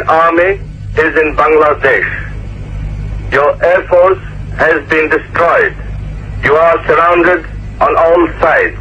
army is in Bangladesh. Your air force has been destroyed. You are surrounded on all sides.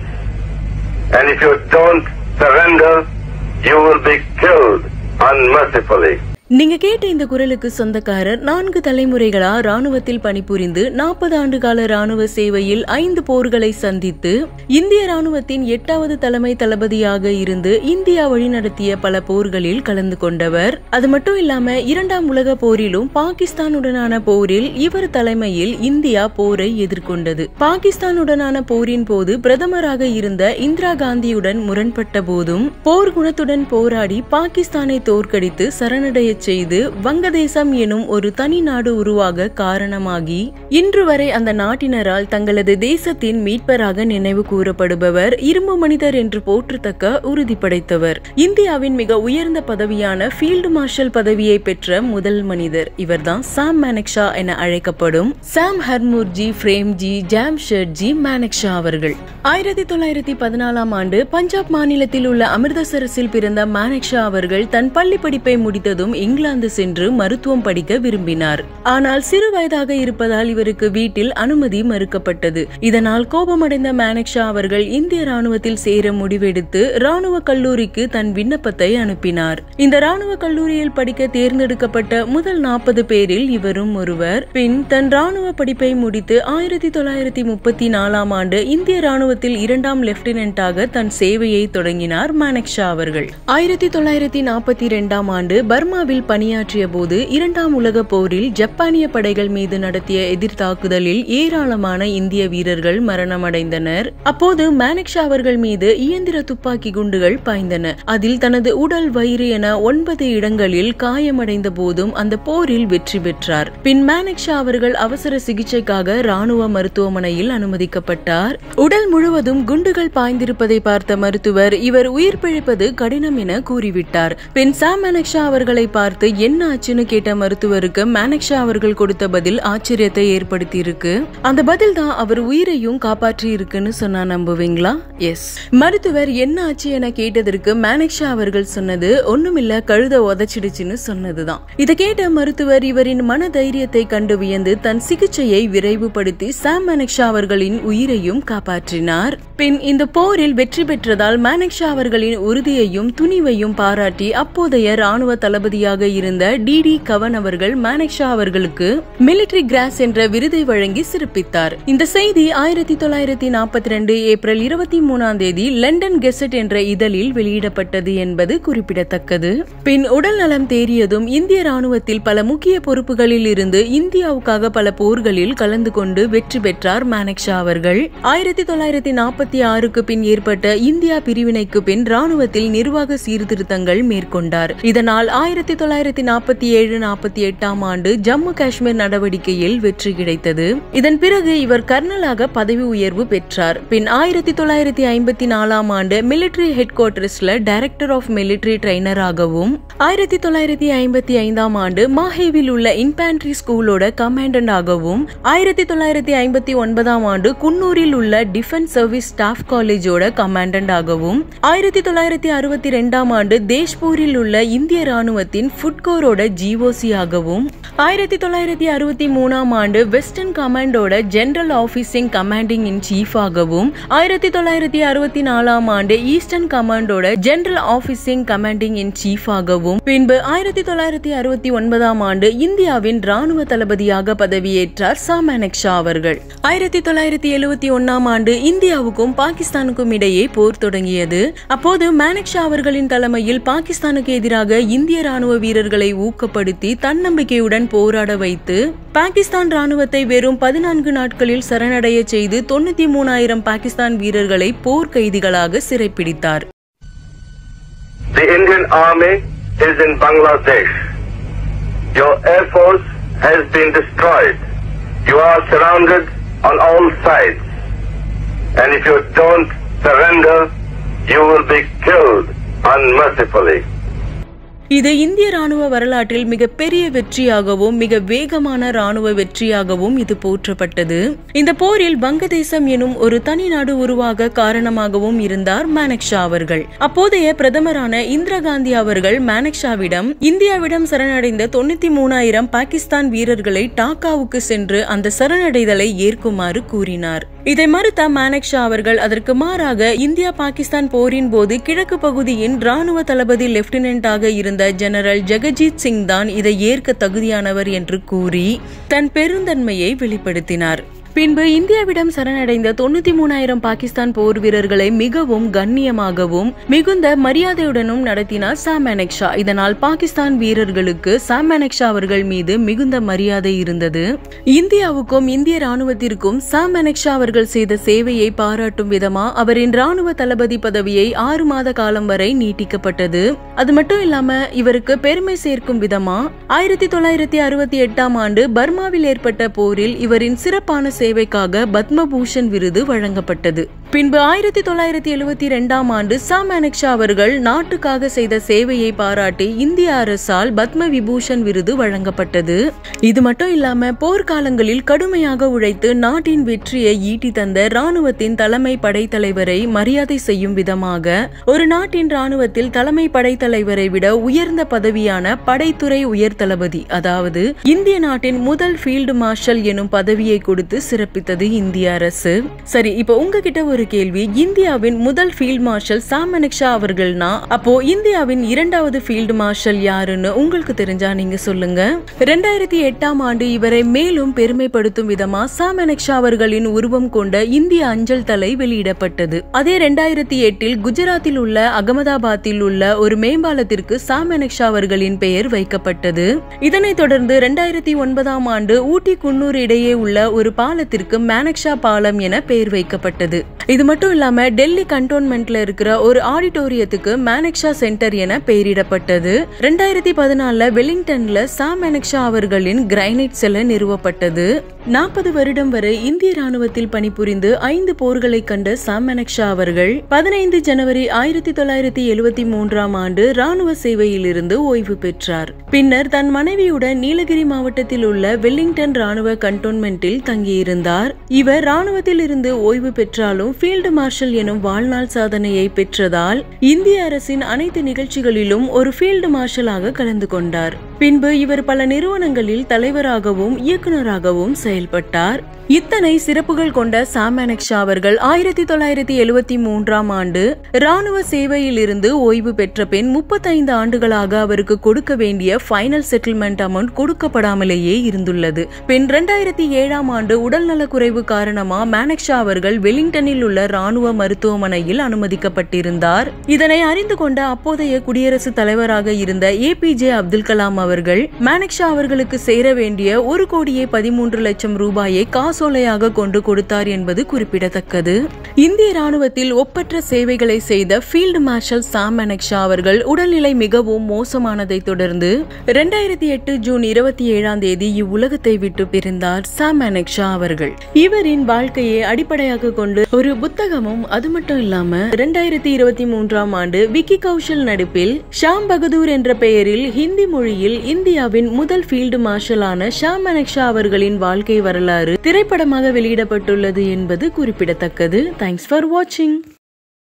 And if you don't surrender, you will be killed unmercifully. நீங்க கேட்ட இந்த குரலுக்கு சொந்தக்காரர் நான்கு தலைமுறைகளா ராணுவத்தில் பணிபுரிந்து நாற்பது ஆண்டு கால ராணுவ சேவையில் ஐந்து போர்களை சந்தித்து இந்திய ராணுவத்தின் எட்டாவது தலைமை தளபதியாக இருந்து இந்தியா வழிநடத்திய பல போர்களில் கலந்து கொண்டவர் அது மட்டும் இல்லாம இரண்டாம் உலக போரிலும் பாகிஸ்தானுடனான போரில் இவர் தலைமையில் இந்தியா போரை எதிர்கொண்டது பாகிஸ்தானுடனான போரின் போது பிரதமராக இருந்த இந்திரா காந்தியுடன் முரண்பட்ட போதும் போர் குணத்துடன் போராடி பாகிஸ்தானை தோற்கடித்து சரணடைய செய்து வங்கதேசம் எனும் ஒரு தனி நாடு உருவாக காரணமாகி இன்று வரை அந்த நாட்டினரால் தங்களது தேசத்தின் மீட்பராக நினைவு கூறப்படுபவர் இரும்பு மனிதர் என்று போற்றத்தக்க உறுதி படைத்தவர் இந்தியாவின் மிக உயர்ந்த பதவியான ஃபீல்டு மார்ஷல் பதவியை பெற்ற முதல் மனிதர் இவர்தான் சாம் மேனக்ஷா என அழைக்கப்படும் சாம் ஹர்மூர்ஜி ஃப்ரேம்ஜி ஜாம்ஷெட்ஜி மேனக்ஷா அவர்கள் ஆயிரத்தி தொள்ளாயிரத்தி பதினாலாம் ஆண்டு பஞ்சாப் மாநிலத்தில் உள்ள அமிர்தசரஸில் பிறந்த மேனக்ஷா அவர்கள் தன் பள்ளி படிப்பை முடித்ததும் இங்கிலாந்து சென்று மருத்துவம் படிக்க விரும்பினார் ஆனால் சிறு வயதாக இருப்பதால் இவருக்கு வீட்டில் அனுமதி மறுக்கப்பட்டது இதனால் கோபமடைந்த மேனக்ஷா அவர்கள் இந்திய ராணுவத்தில் சேர முடிவெடுத்து ராணுவ கல்லூரிக்கு தன் விண்ணப்பத்தை அனுப்பினார் இந்த ராணுவ கல்லூரியில் படிக்க தேர்ந்தெடுக்கப்பட்ட முதல் நாற்பது பேரில் இவரும் ஒருவர் பின் தன் ராணுவ படிப்பை முடித்து ஆயிரத்தி தொள்ளாயிரத்தி முப்பத்தி நாலாம் ஆண்டு இந்திய ராணுவத்தில் இரண்டாம் லெப்டினன்டாக தன் சேவையை தொடங்கினார் மேனக்ஷா அவர்கள் ஆயிரத்தி தொள்ளாயிரத்தி நாற்பத்தி இரண்டாம் ஆண்டு பர்மாவில் பணியாற்றிய போது இரண்டாம் உலக போரில் ஜப்பானிய படைகள் மீது நடத்திய எதிர் தாக்குதலில் ஏராளமான இந்திய வீரர்கள் மரணமடைந்தனர் அப்போது மேனக்ஷா அவர்கள் மீது இயந்திர துப்பாக்கி குண்டுகள் பாய்ந்தன அதில் தனது உடல் வயிறு என ஒன்பது இடங்களில் காயமடைந்த போதும் அந்த போரில் வெற்றி பெற்றார் பின் மேனக்ஷா அவர்கள் அவசர சிகிச்சைக்காக ராணுவ மருத்துவமனையில் அனுமதிக்கப்பட்டார் உடல் முழுவதும் குண்டுகள் பாய்ந்திருப்பதை பார்த்த மருத்துவர் இவர் உயிர் பிழைப்பது கடினம் என கூறிவிட்டார் பின் சாம் மேனக்ஷா அவர்களை பார்த்து என்ன ஆச்சுன்னு கேட்ட மருத்துவருக்கு மேனக்ஷா அவர்கள் கொடுத்த பதில் ஆச்சரியத்தை ஏற்படுத்தி இருக்கு அந்த பதில் தான் அவர் உயிரையும் காப்பாற்றி இருக்குன்னு சொன்னா நம்புவீங்களா எஸ் மருத்துவர் என்ன ஆச்சு என கேட்டதற்கு மேனக்ஷா அவர்கள் சொன்னது ஒண்ணுமில்ல கழுத உதச்சிடுச்சுன்னு சொன்னதுதான் இதை கேட்ட மருத்துவர் இவரின் மன தைரியத்தை கண்டு வியந்து தன் சிகிச்சையை விரைவுபடுத்தி சாம் மேனக்ஷா அவர்களின் உயிரையும் காப்பாற்றினார் பின் இந்த போரில் வெற்றி பெற்றதால் மேனக்ஷா அவர்களின் உறுதியையும் துணிவையும் பாராட்டி அப்போதைய ராணுவ தளபதியாக இருந்த டி டி கவன் அவர்கள் மேனக்ஷா அவர்களுக்கு மிலிட்டரி கிராஸ் என்ற விருதை வழங்கி சிறப்பித்தார் இந்த செய்தி ஆயிரத்தி தொள்ளாயிரத்தி நாற்பத்தி ரெண்டு ஏப்ரல் இருபத்தி மூணாம் தேதி லண்டன் கெசட் என்ற இதழில் வெளியிடப்பட்டது என்பது குறிப்பிடத்தக்கது பின் உடல் நலம் தேறியதும் இந்திய ராணுவத்தில் பல முக்கிய பொறுப்புகளில் இருந்து இந்தியாவுக்காக பல போர்களில் கலந்து கொண்டு வெற்றி பெற்றார் மேனக்ஷா அவர்கள் ஆயிரத்தி தொள்ளாயிரத்தி நாற்பத்தி ஆறுக்கு பின் ஏற்பட்ட இந்தியா பிரிவினைக்கு பின் ராணுவத்தில் நிர்வாக சீர்திருத்தங்கள் மேற்கொண்டார் இதனால் ஆயிரத்தி தொள்ளாயிரத்தி நாற்பத்தி ஏழு நாற்பத்தி எட்டாம் ஆண்டு ஜம்மு காஷ்மீர் நடவடிக்கையில் வெற்றி கிடைத்தது இதன் பிறகு இவர் கர்னலாக பதவி உயர்வு பெற்றார் பின் ஆயிரத்தி தொள்ளாயிரத்தி ஐம்பத்தி நாலாம் ஆண்டு மிலிட்டரி ஹெட் குவார்டர்ஸ்ல டைரக்டர் ஆஃப் மிலிட்டரி ட்ரைனராகவும் ஆயிரத்தி தொள்ளாயிரத்தி ஐம்பத்தி ஐந்தாம் ஆண்டு மாஹேவில் உள்ள இன்பான்ட்ரி ஸ்கூலோட கமாண்டன்ட் ஆகவும் ஆயிரத்தி தொள்ளாயிரத்தி ஐம்பத்தி ஒன்பதாம் ஆண்டு குன்னூரில் உள்ள டிஃபென்ஸ் சர்வீஸ் ஸ்டாஃப் காலேஜோட கமாண்டன்ட் ஆகவும் ஆயிரத்தி தொள்ளாயிரத்தி அறுபத்தி ரெண்டாம் ஆண்டு தேஷ்பூரில் உள்ள இந்திய ராணுவத்தின் ஃபுட்கோரோட ஜிஓசி ஆகவும் ஆயிரத்தி தொள்ளாயிரத்தி அறுபத்தி மூணாம் ஆண்டு வெஸ்டர்ன் கமாண்டோட general officer commanding in chief ஆகவும் ஆயிரத்தி தொள்ளாயிரத்தி அறுபத்தி நாலாம் ஆண்டு ஈஸ்டர்ன் கமாண்டோட general officer commanding in chief ஆகவும் பின்பு ஆயிரத்தி தொள்ளாயிரத்தி அறுபத்தி ஒன்பதாம் ஆண்டு இந்தியாவின் ராணுவ தளபதியாக பதவியேற்றார் சாமானக்ஷா அவர்கள் ஆயிரத்தி தொள்ளாயிரத்தி எழுபத்தி ஒன்னாம் ஆண்டு இந்தியாவுக்கும் பாகிஸ்தானுக்கும் இடையே போர் தொடங்கியது அப்போது மேனக்ஷா அவர்களின் தலைமையில் பாகிஸ்தானுக்கு எதிராக இந்திய ராணுவ வீரர்களை ஊக்கப்படுத்தி தன்னம்பிக்கையுடன் போராட வைத்து பாகிஸ்தான் ராணுவத்தை வெறும் பதினான்கு நாட்களில் சரணடைய செய்து தொண்ணூத்தி மூணாயிரம் பாகிஸ்தான் வீரர்களை போர் கைதிகளாக சிறைப்பிடித்தார் The Indian Army is in Bangladesh. Your Air Force has been destroyed. You are surrounded on all sides. And if you don't surrender, you will be killed unmercifully. இது இந்திய ராணுவ வரலாற்றில் மிகப்பெரிய வெற்றியாகவும் மிக வேகமான ராணுவ வெற்றியாகவும் இது போற்றப்பட்டது இந்த போரில் வங்கதேசம் எனும் ஒரு தனி நாடு உருவாக காரணமாகவும் இருந்தார் மானக்ஷா அவர்கள் அப்போதைய பிரதமரான இந்திரா காந்தி அவர்கள் மானக்ஷாவிடம் இந்தியாவிடம் சரணடைந்த தொண்ணூத்தி மூணாயிரம் பாகிஸ்தான் வீரர்களை டாக்காவுக்கு சென்று அந்த சரணடைதலை ஏற்குமாறு கூறினார் இதை மறுத்த மானக்ஷா அவர்கள் அதற்கு மாறாக இந்தியா பாகிஸ்தான் போரின் போது கிழக்கு பகுதியின் ராணுவ தளபதி லெப்டினன்டாக இருந்த ஜெனரல் ஜெகஜீத் சிங் தான் இதை ஏற்க தகுதியானவர் என்று கூறி தன் பெருந்தன்மையை வெளிப்படுத்தினார் பின்பு இந்தியாவிடம் சரணடைந்த தொண்ணூத்தி மூணாயிரம் பாகிஸ்தான் போர் வீரர்களை மிகவும் கண்ணியமாகவும் மிகுந்த மரியாதையுடனும் நடத்தினார் சாம் மேனக்ஷா இதனால் பாகிஸ்தான் வீரர்களுக்கு சாம் மேனக்ஷா அவர்கள் மீது மிகுந்த மரியாதை இருந்தது இந்தியாவுக்கும் இந்திய ராணுவத்திற்கும் சாம் மேனக்ஷா அவர்கள் செய்த சேவையை பாராட்டும் விதமா அவரின் ராணுவ தளபதி பதவியை ஆறு மாத காலம் வரை நீட்டிக்கப்பட்டது அது மட்டும் இல்லாம இவருக்கு பெருமை சேர்க்கும் விதமா ஆயிரத்தி தொள்ளாயிரத்தி அறுபத்தி எட்டாம் ஆண்டு பர்மாவில் ஏற்பட்ட போரில் இவரின் சிறப்பான சேவைக்காக பத்மபூஷன் விருது வழங்கப்பட்டது பின்பு ஆயிரத்தி தொள்ளாயிரத்தி எழுபத்தி இரண்டாம் ஆண்டு சாம் அனக்ஷா அவர்கள் நாட்டுக்காக செய்த சேவையை பாராட்டி இந்திய அரசால் பத்ம விபூஷன் விருது வழங்கப்பட்டது இது மட்டும் இல்லாம போர்க்காலங்களில் கடுமையாக உழைத்து நாட்டின் வெற்றியை ஈட்டி தந்த ராணுவத்தின் தலைமை படைத்தலைவரை மரியாதை செய்யும் விதமாக ஒரு நாட்டின் ராணுவத்தில் தலைமை படைத்தலைவரை விட உயர்ந்த பதவியான படைத்துறை உயர் தளபதி அதாவது இந்திய நாட்டின் முதல் ஃபீல்டு மார்ஷல் எனும் பதவியை கொடுத்து சிறப்பித்தது இந்திய அரசு சரி இப்போ உங்ககிட்ட ஒரு கேள்வி இந்தியாவின் முதல் ஃபீல்ட் மார்ஷல் சாம் அனக்ஷா அவர்கள்னா அப்போ இந்தியாவின் இரண்டாவது ஃபீல்டு மார்ஷல் யாருன்னு உங்களுக்கு தெரிஞ்சா நீங்க சொல்லுங்க ரெண்டாயிரத்தி எட்டாம் ஆண்டு இவரை மேலும் பெருமைப்படுத்தும் விதமா சாம் அனக்ஷா அவர்களின் உருவம் கொண்ட இந்திய அஞ்சல் தலை வெளியிடப்பட்டது அதே ரெண்டாயிரத்தி எட்டில் குஜராத்தில் உள்ள அகமதாபாத்தில் உள்ள ஒரு மேம்பாலத்திற்கு சாம் அனக்ஷா அவர்களின் பெயர் வைக்கப்பட்டது இதனைத் தொடர்ந்து ரெண்டாயிரத்தி ஒன்பதாம் ஆண்டு ஊட்டி குன்னூர் இடையே உள்ள ஒரு பாலத்திற்கு மேனக்ஷா பாலம் என பெயர் வைக்கப்பட்டது இது மட்டும் இல்லாம டெல்லி கண்டோன்மெண்ட்ல இருக்கிற ஒரு ஆடிட்டோரியத்துக்கு மேனக்ஷா சென்டர் என பெயரிடப்பட்டது ரெண்டாயிரத்தி பதினாலுல வெலிங்டன்ல சாம் மேனக்ஷா அவர்களின் கிரைனைட் சிலை நிறுவப்பட்டது நாற்பது வருடம் வரை இந்திய ராணுவத்தில் பணிபுரிந்து ஐந்து போர்களை கண்ட சாம் மேனக்ஷா அவர்கள் பதினைந்து ஜனவரி ஆயிரத்தி தொள்ளாயிரத்தி எழுபத்தி மூன்றாம் ஆண்டு ராணுவ சேவையில் இருந்து ஓய்வு பெற்றார் பின்னர் தன் மனைவியுடன் நீலகிரி மாவட்டத்தில் உள்ள வெல்லிங்டன் ராணுவ கண்டோன்மெண்டில் தங்கியிருந்தார் இவர் ராணுவத்தில் இருந்து ஓய்வு பெற்றாலும் ஃபீல்டு மார்ஷல் எனும் வாழ்நாள் சாதனையை பெற்றதால் இந்திய அரசின் அனைத்து நிகழ்ச்சிகளிலும் ஒரு ஃபீல்டு மார்ஷலாக கலந்து கொண்டார் பின்பு இவர் பல நிறுவனங்களில் தலைவராகவும் இயக்குநராகவும் செயல்பட்டார் இத்தனை சிறப்புகள் கொண்ட சாம் அனக்ஷா அவர்கள் ஆயிரத்தி தொள்ளாயிரத்தி எழுபத்தி மூன்றாம் ஆண்டு ராணுவ சேவையில் இருந்து ஓய்வு பெற்ற பின் முப்பத்தைந்து ஆண்டுகளாக அவருக்கு கொடுக்க வேண்டிய ஃபைனல் செட்டில்மெண்ட் அமௌண்ட் கொடுக்கப்படாமலேயே இருந்துள்ளது பின் இரண்டாயிரத்தி ஏழாம் ஆண்டு உடல்நலக் குறைவு காரணமா மேனக்ஷா அவர்கள் வெலிங்டனில் உள்ள ராணுவ மருத்துவமனையில் அனுமதிக்கப்பட்டிருந்தார் இதனை அறிந்து கொண்ட அப்போதைய குடியரசுத் தலைவராக இருந்த A P J Abdul Kalam அவர்கள் மேனக்ஷா அவர்களுக்கு சேர வேண்டிய ஒரு கோடியே பதிமூன்று லட்சம் ரூபாயை காசோலையாக கொண்டு கொடுத்தார் என்பது குறிப்பிடத்தக்கது இந்திய ராணுவத்தில் ஒப்பற்ற சேவைகளை செய்த ஃபீல்டு மார்ஷல் சாம் மேனக்ஷா அவர்கள் உடல்நிலை மிகவும் மோசமானதை தொடர்ந்து இரண்டாயிரத்தி எட்டு ஜூன் இருபத்தி ஏழாம் தேதி இவ்வுலகத்தை விட்டு பிரிந்தார் சாம் மேனக்ஷா அவர்கள் இவரின் வாழ்க்கையை அடிப்படையாக கொண்டு ஒரு புத்தகமும் அது மட்டும் இல்லாம இரண்டாயிரத்தி இருபத்தி மூன்றாம் ஆண்டு விக்கி கௌஷல் நடிப்பில் ஷாம் பகதூர் என்ற பெயரில் ஹிந்தி மொழியில் இந்தியாவின் முதல் ஃபீல்டு மார்ஷலான ஷாம் மனக்ஷா அவர்களின் வாழ்க்கை வரலாறு திரைப்படமாக வெளியிடப்பட்டுள்ளது என்பது குறிப்பிடத்தக்கது தேங்க்ஸ் ஃபார் வாட்சிங்